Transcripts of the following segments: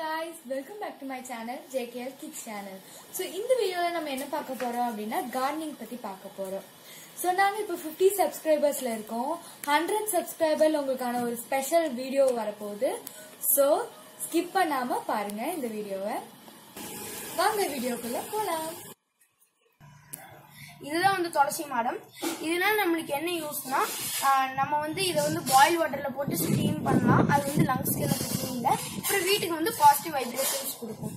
guys welcome back to my channel JKL kids channel so இந்த வீடியோவில் நம்ம என்ன பார்க்க போறோம் அப்படின்னா கார்டனிங் பத்தி பார்க்க போறோம் ஸோ நாங்கள் இப்போ ஃபிஃப்டி சப்ஸ்கிரைபர்ஸ்ல இருக்கோம் ஹண்ட்ரட் சப்ஸ்கிரைபர் உங்களுக்கான ஒரு ஸ்பெஷல் வீடியோ வரப்போகுது ஸோ ஸ்கிப் பண்ணாம பாருங்க இந்த வீடியோவை வாங்க வீடியோக்குள்ள போலாம் இதுதான் வந்து துளசி மாடம் இதனால நம்மளுக்கு என்ன யூஸ்னா ஆஹ் நம்ம வந்து இதை வந்து பாயில் வாட்டர்ல போட்டு ஸ்டீம் பண்ணலாம் அது வந்து லங்ஸ்க்கு எல்லாம் பிரச்சனை இல்லை அப்புறம் வீட்டுக்கு வந்து பாசிட்டிவ் வைப்ரேஷன்ஸ் கொடுக்கும்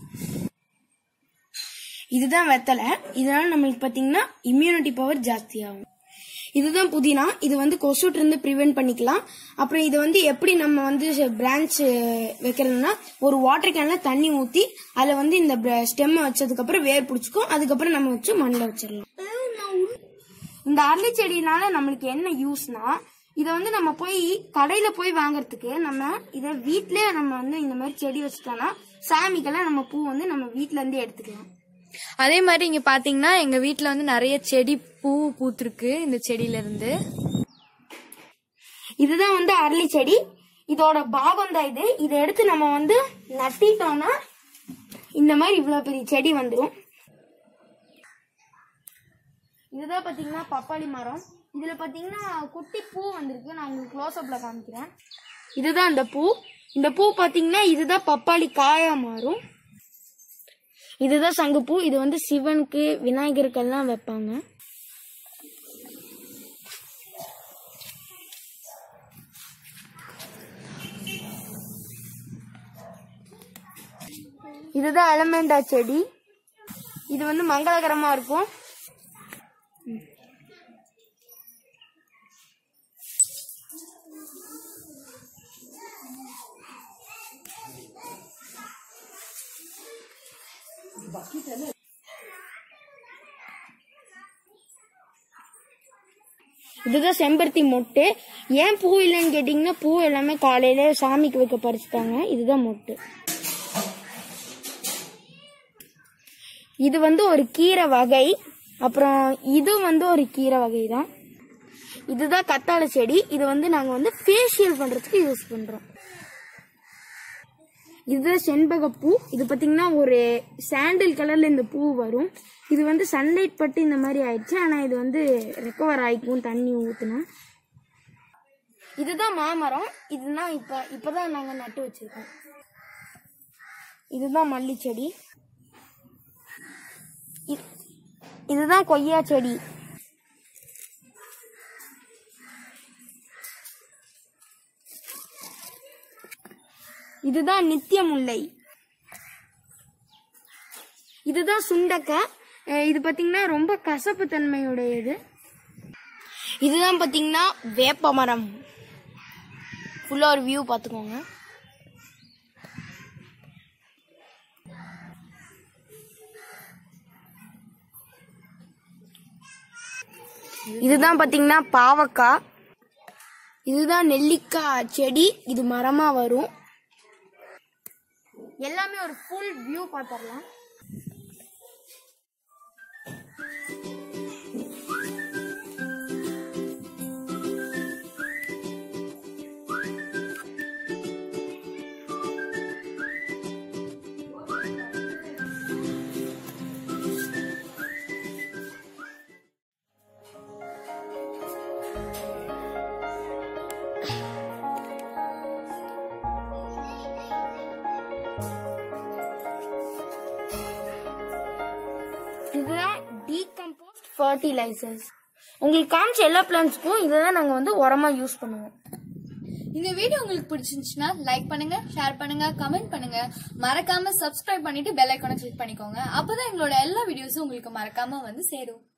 இதுதான் வெத்தலை இதனால நம்மளுக்கு பார்த்தீங்கன்னா இம்யூனிட்டி பவர் ஜாஸ்தி ஆகும் இதுதான் புதினா இது வந்து கொசுட்டு இருந்து ப்ரிவென்ட் பண்ணிக்கலாம் அப்புறம் இது வந்து எப்படி நம்ம வந்து பிரான்ச் வைக்கிறதுனா ஒரு வாட்டர் கேன்ல தண்ணி ஊத்தி அதுல வந்து இந்த ஸ்டெம் வச்சதுக்கு அப்புறம் வேர் பிடிச்சிக்கும் அதுக்கப்புறம் நம்ம வச்சு மண்ணில் வச்சிடலாம் இந்த அரளி செடினால நம்மளுக்கு என்ன யூஸ்னா இதை வந்து நம்ம போய் கடையில போய் வாங்குறதுக்கு நம்ம இதை வீட்லயே நம்ம வந்து இந்த மாதிரி செடி வச்சுட்டோம்னா சாமிக்கெல்லாம் நம்ம பூ வந்து நம்ம வீட்ல இருந்தே எடுத்துக்கலாம் அதே மாதிரி இங்க பாத்தீங்கன்னா எங்க வீட்ல வந்து நிறைய செடி பூ பூத்திருக்கு இந்த செடியில இருந்து இதுதான் வந்து அரளி செடி இதோட பாகம் தான் இது இதை எடுத்து நம்ம வந்து நட்டிட்டோம்னா இந்த மாதிரி இவ்வளவு பெரிய செடி வந்துடும் இதுதான் பாத்தீங்கன்னா பப்பாளி மரம் இதுல பாத்தீங்கன்னா குட்டி பூ வந்திருக்கு நான் உங்களுக்கு க்ளோஸ் அப்ல காமிக்கிறேன் இதுதான் இந்த பூ இந்த பூ பாத்தீங்கன்னா இதுதான் பப்பாளி காயா மாறும் இதுதான் சங்குப்பூ இது வந்து சிவனுக்கு விநாயகருக்கெல்லாம் வைப்பாங்க இதுதான் அலமேண்டா செடி இது வந்து மங்களகரமா இருக்கும் இதுதான் செம்பருத்தி மொட்டு ஏன் பூ இல்லைன்னு கேட்டிங்கன்னா பூ எல்லாமே காலையில சாமிக்கு வைக்க பறிச்சுட்டாங்க இதுதான் மொட்டு இது வந்து ஒரு கீரை வகை அப்புறம் இது வந்து ஒரு கீரை வகை தான் இதுதான் கத்தாழை செடி இது வந்து நாங்க வந்து ஃபேஷியல் பண்றதுக்கு யூஸ் பண்றோம் இதுதான் செண்பகப்பூ இது பாத்தீங்கன்னா ஒரு சாண்டில் கலர்ல இந்த பூ வரும் இது வந்து சன்லைட் பட்டு இந்த மாதிரி ஆயிடுச்சு ஆனா இது வந்து ரெக்கவர் ஆயிக்கும் தண்ணி ஊத்துனா இதுதான் மாமரம் இதுதான் இப்ப இப்பதான் நாங்க நட்டு வச்சிருக்கோம் இதுதான் மல்லி செடி இ- இதுதான் கொய்யா செடி இதுதான் நித்திய முல்லை இதுதான் சுண்டக்காய் அஹ் இது பாத்தீங்கன்னா ரொம்ப கசப்பு தன்மையுடையது இதுதான் பாத்தீங்கன்னா வேப்ப மரம் ஃபுல்லா ஒரு வியூ பாத்துக்கோங்க இதுதான் பாத்தீங்கன்னா பாவக்காய் இதுதான் நெல்லிக்காய் செடி இது மரமா வரும் எல்லாமே ஒரு ஃபுல் வியூ பார்த்துடலாம் இதுதான் டீகம்போஸ்ட் ஃபர்டிலைசர்ஸ் உங்களுக்கு காமிச்ச எல்லா பிளான்ஸ்க்கும் இதை தான் நாங்கள் வந்து உரமா யூஸ் பண்ணுவோம் இந்த வீடியோ உங்களுக்கு பிடிச்சிருந்துச்சுன்னா லைக் பண்ணுங்க ஷேர் பண்ணுங்க கமெண்ட் பண்ணுங்க மறக்காம சப்ஸ்கிரைப் பண்ணிட்டு பெல் ஐக்கானை கிளிக் பண்ணிக்கோங்க அப்பதான் எங்களோட எல்லா வீடியோஸும் உங்களுக்கு மறக்காம வந்து சேரும்